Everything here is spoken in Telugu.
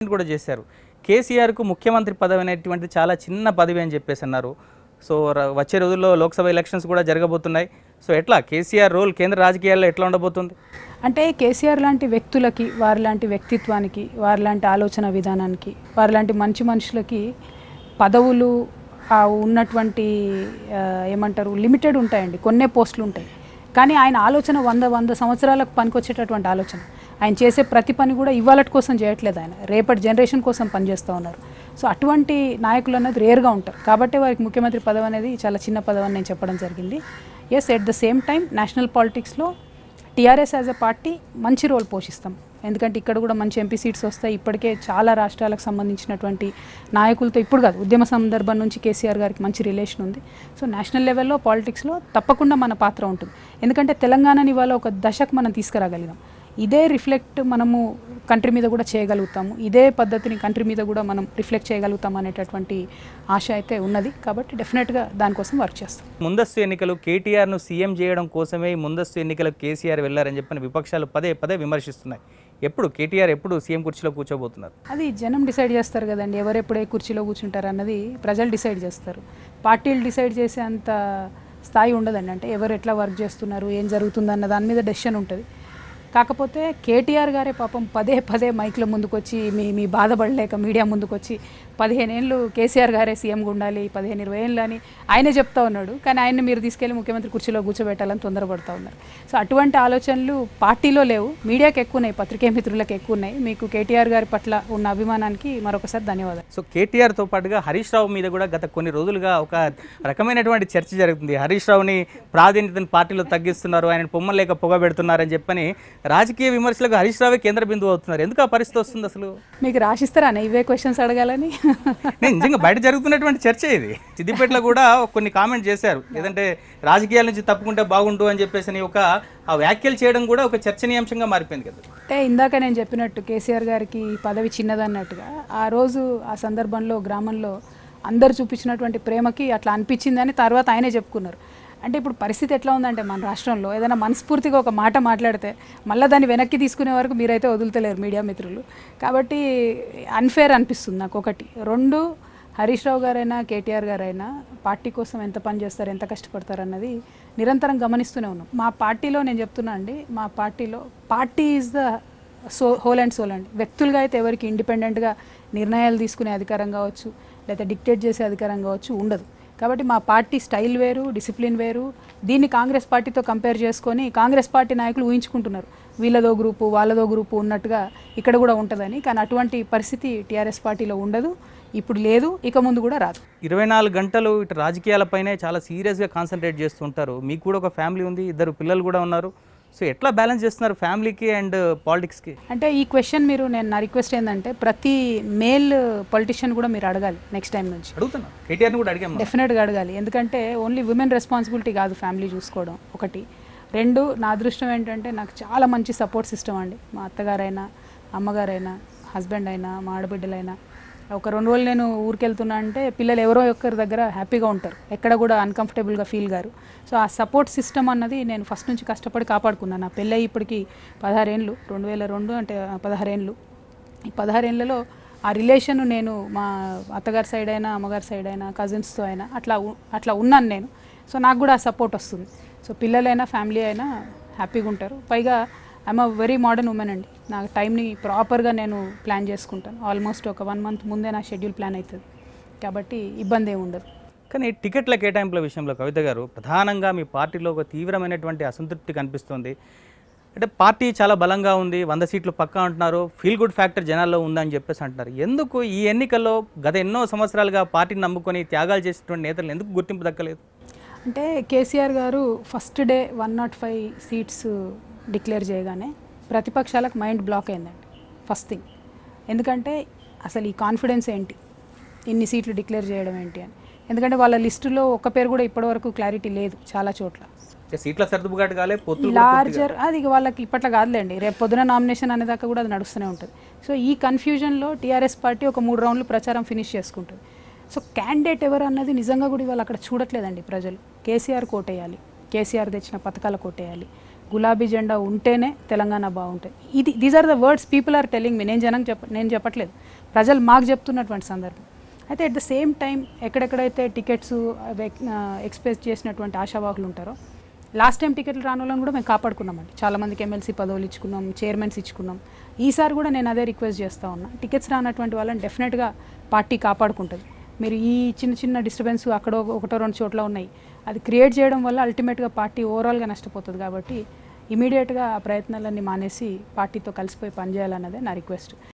కూడా చేశారు కేసీఆర్కు ముఖ్యమంత్రి పదవి అనేటువంటిది చాలా చిన్న పదవి అని చెప్పేసి అన్నారు సో ర- వచ్చే రోజుల్లో లోక్సభ ఎలక్షన్స్ కూడా జరగబోతున్నాయి సో ఎట్లా కేసీఆర్ రోల్ కేంద్ర రాజకీయాల్లో ఎట్లా ఉండబోతుంది అంటే కేసీఆర్ లాంటి వ్యక్తులకి వారి లాంటి వ్యక్తిత్వానికి వారి లాంటి ఆలోచన విధానానికి వారి లాంటి మంచి మనుషులకి పదవులు ఆ ఉన్నటువంటి ఆ, ఏమంటారు లిమిటెడ్ ఉంటాయండి కొన్నే పోస్టులు ఉంటాయి కానీ ఆయన ఆలోచన వంద వంద సంవత్సరాలకు పనికొచ్చేటటువంటి ఆలోచన ఆయన చేసే ప్రతి పని కూడా ఇవాళటి కోసం చేయట్లేదు ఆయన రేపటి జనరేషన్ కోసం పనిచేస్తూ ఉన్నారు సో అటువంటి నాయకులు అనేది రేర్గా ఉంటారు కాబట్టి వారికి ముఖ్యమంత్రి పదవి అనేది చాలా చిన్న పదవి అని నేను చెప్పడం జరిగింది yes at the same time national పాలిటిక్స్లో టీఆర్ఎస్ యాజ్ ఎ పార్టీ మంచి రోల్ పోషిస్తాం ఎందుకంటే ఇక్కడ కూడా మంచి ఎంపీ సీట్స్ వస్తాయి ఇప్పటికే చాలా రాష్ట్రాలకు సంబంధించినటువంటి నాయకులతో ఇప్పుడు కాదు ఉద్యమ సందర్భం నుంచి కేసీఆర్ గారికి మంచి రిలేషన్ ఉంది సో నేషనల్ లెవెల్లో పాలిటిక్స్లో తప్పకుండా మన పాత్ర ఉంటుంది ఎందుకంటే తెలంగాణని ఇవాళ ఒక దశకు మనం తీసుకురాగలిగాం ఇదే రిఫ్లెక్ట్ మనము కంట్రీ మీద కూడా చేయగలుగుతాము ఇదే పద్ధతిని కంట్రీ మీద కూడా మనం రిఫ్లెక్ట్ చేయగలుగుతాం అనేటటువంటి ఆశ అయితే ఉన్నది కాబట్టి డెఫినెట్గా దానికోసం వర్క్ చేస్తాం ముందస్తు ఎన్నికలు కేటీఆర్ను సీఎం చేయడం కోసమే ఈ ముందస్తు ఎన్నికలకు కేసీఆర్ వెళ్ళారని చెప్పని విపక్షాలు పదే పదే విమర్శిస్తున్నాయి ఎప్పుడు కేటీఆర్ ఎప్పుడు సీఎం కుర్చీలో కూర్చోబోతున్నారు అది జనం డిసైడ్ చేస్తారు కదండి ఎవరు ఎప్పుడు ఏ కుర్చీలో కూర్చుంటారు అన్నది ప్రజలు డిసైడ్ చేస్తారు పార్టీలు డిసైడ్ చేసే అంత స్థాయి ఉండదండి అంటే ఎవరు ఎట్లా వర్క్ చేస్తున్నారు ఏం జరుగుతుంది అన్న దాని మీద డెసిషన్ ఉంటుంది కాకపోతే కేటీఆర్ గారే పాపం పదే పదే మైక్ల ముందుకు వచ్చి మీ మీ బాధపడలేక మీడియా ముందుకు వచ్చి పదిహేను ఏళ్ళు కేసీఆర్ గారే సీఎంగా ఉండాలి పదిహేను ఇరవై ఏళ్ళు అని ఆయనే చెప్తా ఉన్నాడు కానీ ఆయన్ని మీరు తీసుకెళ్లి ముఖ్యమంత్రి కుర్చీలో కూర్చోబెట్టాలని తొందరపడతా ఉన్నారు సో అటువంటి ఆలోచనలు పార్టీలో లేవు మీడియాకి ఎక్కువ ఉన్నాయి పత్రికే మిత్రులకు ఎక్కువ ఉన్నాయి మీకు కేటీఆర్ గారి పట్ల ఉన్న అభిమానానికి మరొకసారి ధన్యవాదాలు సో కేటీఆర్తో పాటుగా హరీష్ రావు మీద కూడా గత కొన్ని రోజులుగా ఒక రకమైనటువంటి చర్చ జరుగుతుంది హరీష్ రావుని ప్రాధాన్యతను పార్టీలో తగ్గిస్తున్నారు ఆయన పొమ్మలు లేక పొగబెడుతున్నారని చెప్పని రాజకీయ విమర్శలకు హరీష్ రావే కేంద్ర బిందువు అవుతున్నారు ఎందుకు ఆ పరిస్థితి వస్తుంది అసలు మీకు రాసిస్తారా ఇవే క్వశ్చన్స్ అడగాలని నేను నిజంగా బయట జరుగుతున్నటువంటి చర్చ ఇది సిద్దిపేటలో కూడా కొన్ని కామెంట్ చేశారు లేదంటే రాజకీయాల నుంచి తప్పుకుంటే బాగుండు అని చెప్పేసి అని ఒక ఆ వ్యాఖ్యలు చేయడం కూడా ఒక చర్చనీయాంశంగా మారిపోయింది కదా అంటే ఇందాక నేను చెప్పినట్టు కేసీఆర్ గారికి పదవి చిన్నదన్నట్టుగా ఆ రోజు ఆ సందర్భంలో గ్రామంలో అందరు చూపించినటువంటి ప్రేమకి అట్లా అనిపించిందని తర్వాత ఆయనే చెప్పుకున్నారు అంటే ఇప్పుడు పరిస్థితి ఎట్లా ఉందంటే మన రాష్ట్రంలో ఏదైనా మనస్ఫూర్తిగా ఒక మాట మాట్లాడితే మళ్ళీ దాన్ని వెనక్కి తీసుకునే వరకు మీరైతే వదులుతలేరు మీడియా మిత్రులు కాబట్టి అన్ఫేర్ అనిపిస్తుంది నాకు ఒకటి రెండు హరీష్ రావు గారైనా కేటీఆర్ గారైనా పార్టీ కోసం ఎంత పని చేస్తారు ఎంత కష్టపడతారు అన్నది నిరంతరం గమనిస్తూనే ఉన్నాం మా పార్టీలో నేను చెప్తున్నా అండి మా పార్టీలో party is the so whole and soul అండి వ్యక్తులుగా అయితే ఎవరికి ఇండిపెండెంట్గా నిర్ణయాలు తీసుకునే అధికారం కావచ్చు లేదా డిక్టేట్ చేసే అధికారం కావచ్చు ఉండదు కాబట్టి మా పార్టీ స్టైల్ వేరు డిసిప్లిన్ వేరు దీన్ని కాంగ్రెస్ పార్టీతో కంపేర్ చేసుకొని కాంగ్రెస్ పార్టీ నాయకులు ఊహించుకుంటున్నారు వీళ్ళదో గ్రూపు వాళ్ళదో గ్రూపు ఉన్నట్టుగా ఇక్కడ కూడా ఉంటుందని కానీ అటువంటి పరిస్థితి టీఆర్ఎస్ పార్టీలో ఉండదు ఇప్పుడు లేదు ఇక ముందు కూడా రాదు ఇరవై నాలుగు గంటలు ఇటు రాజకీయాలపైనే చాలా సీరియస్గా కాన్సన్ట్రేట్ చేస్తుంటారు మీకు కూడా ఒక ఫ్యామిలీ ఉంది ఇద్దరు పిల్లలు కూడా ఉన్నారు సో ఎట్లా బ్యాలెన్స్ చేస్తున్నారు ఫ్యామిలీకి అండ్ పాలిటిక్స్కి అంటే ఈ క్వశ్చన్ మీరు నేను నా రిక్వెస్ట్ ఏంటంటే ప్రతి మేల్ పొలిటిషియన్ కూడా మీరు అడగాలి నెక్స్ట్ టైం నుంచి అడుగుతున్నా కేటీఆర్ని కూడా అడిగాం మనం. డెఫినెట్గా అడగాలి ఎందుకంటే ఓన్లీ విమెన్ రెస్పాన్సిబిలిటీ కాదు ఫ్యామిలీ చూసుకోవడం ఒకటి రెండు నా అదృష్టం ఏంటంటే నాకు చాలా మంచి సపోర్ట్ సిస్టమ్ అండి మా అత్తగారైనా అమ్మగారైనా హస్బెండ్ అయినా మా ఆడబిడ్డలైనా ఒక రెండు రోజులు నేను ఊరికి వెళ్తున్నా అంటే పిల్లలు ఎవరో ఒక్కరి దగ్గర హ్యాపీగా ఉంటారు ఎక్కడ కూడా అన్కంఫర్టబుల్గా ఫీల్ గారు సో ఆ సపోర్ట్ సిస్టమ్ అన్నది నేను ఫస్ట్ నుంచి కష్టపడి కాపాడుకున్నాను నా పెళ్ళి ఇప్పటికి పదహారేళ్ళు రెండు వేల రెండు అంటే పదహారేళ్ళు ఈ పదహారేళ్లలో ఆ రిలేషన్ నేను మా అత్తగారి సైడ్ అయినా అమ్మగారి సైడ్ అయినా కజిన్స్తో అయినా అట్లా ఉ- అట్లా ఉన్నాను నేను సో నాకు కూడా ఆ సపోర్ట్ వస్తుంది సో పిల్లలైనా ఫ్యామిలీ అయినా హ్యాపీగా ఉంటారు పైగా I'm uh very modern woman అండి నా టైంని ప్రాపర్గా నేను ప్లాన్ చేసుకుంటాను ఆల్మోస్ట్ ఒక వన్ మంత్ ముందే నా షెడ్యూల్ ప్లాన్ అవుతుంది కాబట్టి ఇబ్బంది ఏమి ఉండదు కానీ టికెట్ల కేటాయింపుల విషయంలో కవిత గారు ప్రధానంగా మీ పార్టీలో ఒక తీవ్రమైనటువంటి అసంతృప్తి కనిపిస్తుంది అంటే పార్టీ చాలా బలంగా ఉంది వంద సీట్లు పక్కా అంటున్నారు ఫీల్ గుడ్ ఫ్యాక్టర్ జనాల్లో ఉందని చెప్పేసి అంటున్నారు ఎందుకు ఈ ఎన్నికల్లో గత ఎన్నో సంవత్సరాలుగా పార్టీని నమ్ముకొని త్యాగాలు చేసినటువంటి నేతలు ఎందుకు గుర్తింపు దక్కలేదు అంటే కేసీఆర్ గారు first day one nought five seats declare చేయగానే ప్రతిపక్షాలకు మైండ్ బ్లాక్ అయిందండి ఫస్ట్ థింగ్ ఎందుకంటే అసలు ఈ కాన్ఫిడెన్స్ ఏంటి ఇన్ని సీట్లు డిక్లేర్ చేయడం ఏంటి అని ఎందుకంటే వాళ్ళ లిస్టులో ఒక్క పేరు కూడా ఇప్పటివరకు క్లారిటీ లేదు చాలా చోట్ల అంటే సీట్ల సర్దుబాటు కాలే పొత్తులు కూడా లార్జర్ అది ఇక వాళ్ళకి ఇప్పట్లో కాదులేండి రేపు పొద్దున నామినేషన్ అనేదాకా కూడా అది నడుస్తూనే ఉంటుంది సో ఈ కన్ఫ్యూజన్లో టీఆర్ఎస్ పార్టీ ఒక మూడు రౌండ్లు ప్రచారం ఫినిష్ చేసుకుంటుంది సో క్యాండిడేట్ ఎవరు అన్నది నిజంగా కూడా ఇవాళ అక్కడ చూడట్లేదండి ప్రజలు కేసీఆర్ కోటేయాలి కేసీఆర్ తెచ్చిన పథకాల కోటేయాలి గులాబీ జెండా ఉంటేనే తెలంగాణ బాగుంటుంది ఇది these are the words people are telling me నేను జనం చెప్ప నేను చెప్పట్లేదు ప్రజలు మాకు చెప్తున్నటువంటి సందర్భం అయితే అట్ ద సేమ్ టైం ఎక్కడెక్కడైతే టికెట్స్ ఎక్స్ప్రెస్ చేసినటువంటి ఆశావాహులు ఉంటారో లాస్ట్ టైం టికెట్లు రాని వాళ్ళని కూడా మేము కాపాడుకున్నామండి చాలామందికి ఎమ్మెల్సీ పదవులు ఇచ్చుకున్నాం చైర్మన్స్ ఇచ్చుకున్నాం ఈసారి కూడా నేను అదే రిక్వెస్ట్ చేస్తూ ఉన్నా టికెట్స్ రానటువంటి వాళ్ళని డెఫినెట్గా పార్టీ కాపాడుకుంటుంది మీరు ఈ చిన్న చిన్న డిస్టర్బెన్స్ అక్కడ ఒక- ఒకటో రెండు చోట్ల ఉన్నాయి అది క్రియేట్ చేయడం వల్ల అల్టిమేట్గా పార్టీ ఓవరాల్గా నష్టపోతుంది కాబట్టి ఇమీడియట్గా ఆ ప్రయత్నాలన్నీ మానేసి పార్టీతో కలిసిపోయి పనిచేయాలన్నదే నా రిక్వెస్ట్